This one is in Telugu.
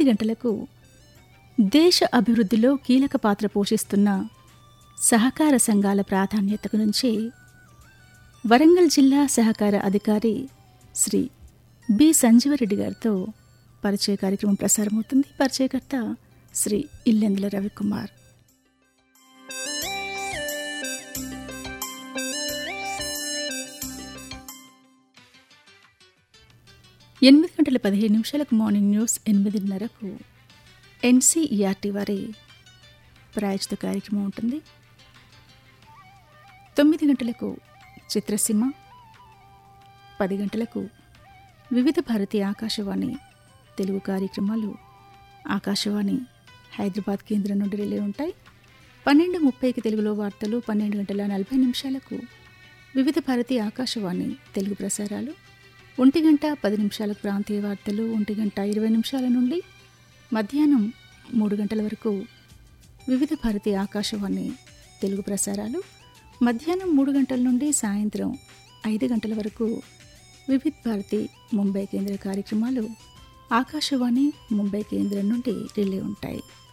గంటలకు దేశ అభివృద్ధిలో కీలక పాత్ర పోషిస్తున్న సహకార సంఘాల ప్రాధాన్యత గురించి వరంగల్ జిల్లా సహకార అధికారి శ్రీ బి సంజీవరెడ్డి గారితో పరిచయ కార్యక్రమం ప్రసారమవుతుంది పరిచయకర్త శ్రీ ఇల్లెందుల రవికుమార్ ఎనిమిది గంటల పదిహేను నిమిషాలకు మార్నింగ్ న్యూస్ ఎనిమిదిన్నరకు ఎన్సీఈఆర్టీ వారి ప్రాయోజిత కార్యక్రమం ఉంటుంది తొమ్మిది గంటలకు చిత్రసీమ పది గంటలకు వివిధ భారతి ఆకాశవాణి తెలుగు కార్యక్రమాలు ఆకాశవాణి హైదరాబాద్ కేంద్రం నుండి రిలే ఉంటాయి పన్నెండు ముప్పైకి తెలుగులో వార్తలు పన్నెండు గంటల నలభై నిమిషాలకు వివిధ భారతి ఆకాశవాణి తెలుగు ప్రసారాలు ఒంటి గంట పది నిమిషాలకు ప్రాంతీయ వార్తలు ఒంటి గంట ఇరవై నిమిషాల నుండి మధ్యాహ్నం మూడు గంటల వరకు వివిధ భారతి ఆకాశవాణి తెలుగు ప్రసారాలు మధ్యాహ్నం మూడు గంటల నుండి సాయంత్రం ఐదు గంటల వరకు వివిధ భారతి ముంబై కేంద్ర కార్యక్రమాలు ఆకాశవాణి ముంబై కేంద్రం నుండి రిలే ఉంటాయి